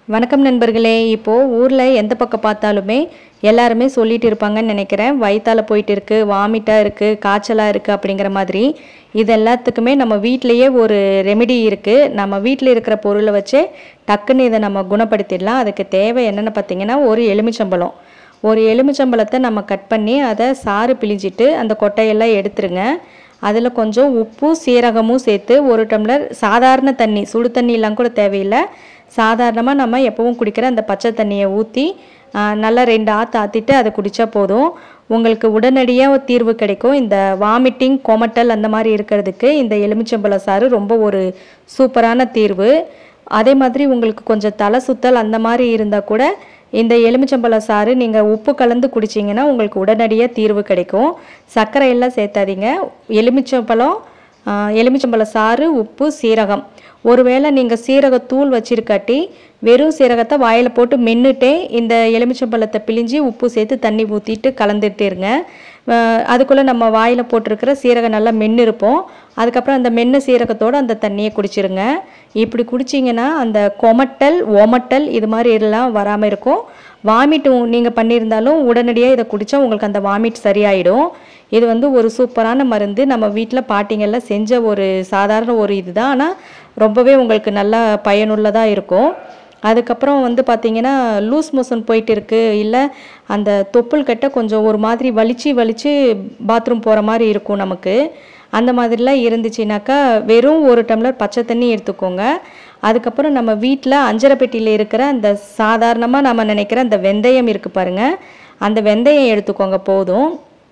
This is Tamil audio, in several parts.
வணக்கம் நண்பர்களே இப்போது ஊரில் எந்த பக்கம் பார்த்தாலுமே எல்லாருமே சொல்லிட்டு இருப்பாங்கன்னு நினைக்கிறேன் வயிற்றால போயிட்டு இருக்கு வாமிட்டாக இருக்குது காய்ச்சலாக இருக்குது அப்படிங்கிற மாதிரி இது எல்லாத்துக்குமே நம்ம வீட்டிலையே ஒரு ரெமெடி இருக்குது நம்ம வீட்டில் இருக்கிற பொருளை வச்சே டக்குன்னு இதை நம்ம குணப்படுத்திடலாம் அதுக்கு தேவை என்னென்னு பார்த்தீங்கன்னா ஒரு எலுமிச்சம்பழம் ஒரு எலுமிச்சம்பழத்தை நம்ம கட் பண்ணி அதை சாறு பிழிஞ்சிட்டு அந்த கொட்டையெல்லாம் எடுத்துருங்க அதில் கொஞ்சம் உப்பு சீரகமும் சேர்த்து ஒரு டம்ளர் சாதாரண தண்ணி சுடு தண்ணியெலாம் கூட தேவையில்லை சாதாரணமாக நம்ம எப்பவும் குடிக்கிற அந்த பச்சை தண்ணியை ஊற்றி நல்லா ரெண்டு ஆற்று ஆற்றிட்டு அதை குடித்தா போதும் உங்களுக்கு உடனடியாக தீர்வு கிடைக்கும் இந்த வாமிட்டிங் கொமட்டல் அந்த மாதிரி இருக்கிறதுக்கு இந்த எலுமிச்சம்பழ சாறு ரொம்ப ஒரு சூப்பரான தீர்வு அதே மாதிரி உங்களுக்கு கொஞ்சம் தலை சுத்தல் அந்த மாதிரி இருந்தால் கூட இந்த எலுமிச்சம்பழ சாறு நீங்கள் உப்பு கலந்து குடிச்சிங்கன்னா உங்களுக்கு உடனடியாக தீர்வு கிடைக்கும் சர்க்கரை எல்லாம் சேர்த்தாதீங்க எலுமிச்சம்பழம் ஆஹ், எலுமிச்சம்பழ சாறு உப்பு சீரகம் ஒருவேளை நீங்கள் சீரகத்தூள் வச்சிருக்காட்டி வெறும் சீரகத்தை வாயில் போட்டு மென்னுட்டே இந்த எலுமிச்சம்பழத்தை பிழிஞ்சு உப்பு சேர்த்து தண்ணி ஊற்றிட்டு கலந்துட்டு இருங்க ஆஹ், அதுக்குள்ளே நம்ம வாயில் போட்டிருக்கிற சீரகம் நல்லா மென்று இருப்போம் அதுக்கப்புறம் அந்த மென்ன சீரகத்தோடு அந்த தண்ணியை குடிச்சிருங்க இப்படி குடிச்சிங்கன்னா அந்த கொமட்டல் ஒமட்டல் இது மாதிரி எல்லாம் வராமல் இருக்கும் வாமிட் நீங்கள் பண்ணியிருந்தாலும் உடனடியாக இதை குடித்தா உங்களுக்கு அந்த வாமிட் சரியாயிடும் இது வந்து ஒரு சூப்பரான மருந்து நம்ம வீட்டில் பாட்டிங்கெல்லாம் செஞ்ச ஒரு சாதாரண ஒரு இதுதான் ஆனால் ரொம்பவே உங்களுக்கு நல்லா பயனுள்ளதாக இருக்கும் அதுக்கப்புறம் வந்து பார்த்தீங்கன்னா லூஸ் மோஷன் போயிட்டு இருக்கு இல்லை அந்த தொப்புள் கட்ட கொஞ்சம் ஒரு மாதிரி வலிச்சு வலிச்சு பாத்ரூம் போகிற மாதிரி இருக்கும் நமக்கு அந்த மாதிரிலாம் இருந்துச்சுனாக்கா வெறும் ஒரு டம்ளர் பச்சை தண்ணி எடுத்துக்கோங்க அதுக்கப்புறம் நம்ம வீட்டில் அஞ்சரை பெட்டியில் இருக்கிற அந்த சாதாரணமாக நம்ம நினைக்கிற அந்த வெந்தயம் இருக்குது பாருங்கள் அந்த வெந்தயம் எடுத்துக்கோங்க போதும்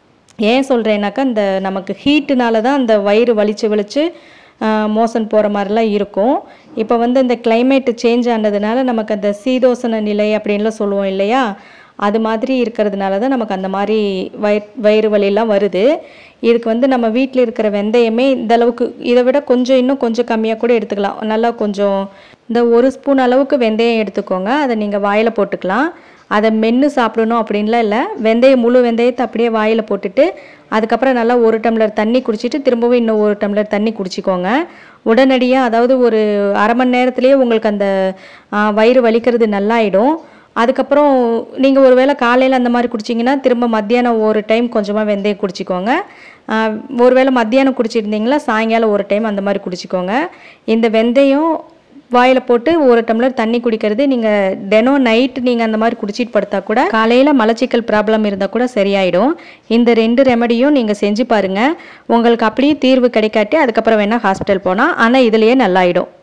ஏன் சொல்கிறேன்னாக்கா இந்த நமக்கு ஹீட்டுனால தான் அந்த வயிறு வலிச்சு வலிச்சு மோசன் போகிற மாதிரிலாம் இருக்கும் இப்போ வந்து இந்த climate சேஞ்ச் ஆனதுனால நமக்கு அந்த சீதோசன நிலை அப்படின்லாம் சொல்லுவோம் இல்லையா அது மாதிரி இருக்கிறதுனால தான் நமக்கு அந்த மாதிரி வயிற் வயிறு வலியெல்லாம் வருது இதுக்கு வந்து நம்ம வீட்டில் இருக்கிற வெந்தயமே இந்த அளவுக்கு இதை விட கொஞ்சம் இன்னும் கொஞ்சம் கம்மியாக கூட எடுத்துக்கலாம் நல்லா கொஞ்சம் இந்த ஒரு ஸ்பூன் அளவுக்கு வெந்தயம் எடுத்துக்கோங்க அதை நீங்கள் வாயில் போட்டுக்கலாம் அதை மென்று சாப்பிடணும் அப்படின்லாம் இல்லை வெந்தயம் முழு வெந்தயத்தை அப்படியே வாயில் போட்டுட்டு அதுக்கப்புறம் நல்லா ஒரு டம்ளர் தண்ணி குடிச்சிட்டு திரும்பவும் இன்னும் ஒரு டம்ளர் தண்ணி குடிச்சிக்கோங்க உடனடியாக அதாவது ஒரு அரை மணி நேரத்துலேயே உங்களுக்கு அந்த ஆ, வயிறு வலிக்கிறது நல்லாயிடும் அதுக்கப்புறம் நீங்கள் ஒருவேளை காலையில் அந்த மாதிரி குடிச்சிங்கன்னா திரும்ப மத்தியானம் ஒரு டைம் கொஞ்சமாக வெந்தயம் குடிச்சிக்கோங்க ஆ, ஒருவேளை மத்தியானம் குடிச்சிருந்தீங்களா சாயங்காலம் ஒரு டைம் அந்த மாதிரி குடிச்சிக்கோங்க இந்த வெந்தயம் வாயில் போட்டு ஒரு டம்ளர் தண்ணி குடிக்கிறது நீங்கள் தினம் நைட் நீங்கள் அந்த மாதிரி குடிச்சிட்டு படுத்தா கூட காலையில் மலச்சிக்கல் ப்ராப்ளம் இருந்தால் கூட சரியாயிடும் இந்த ரெண்டு ரெமடியும் நீங்கள் செஞ்சு பாருங்கள் உங்களுக்கு அப்படியே தீர்வு கிடைக்காட்டி அதுக்கப்புறம் வேணால் ஹாஸ்பிட்டல் போனால் ஆனால் இதுலேயே நல்லாயிடும்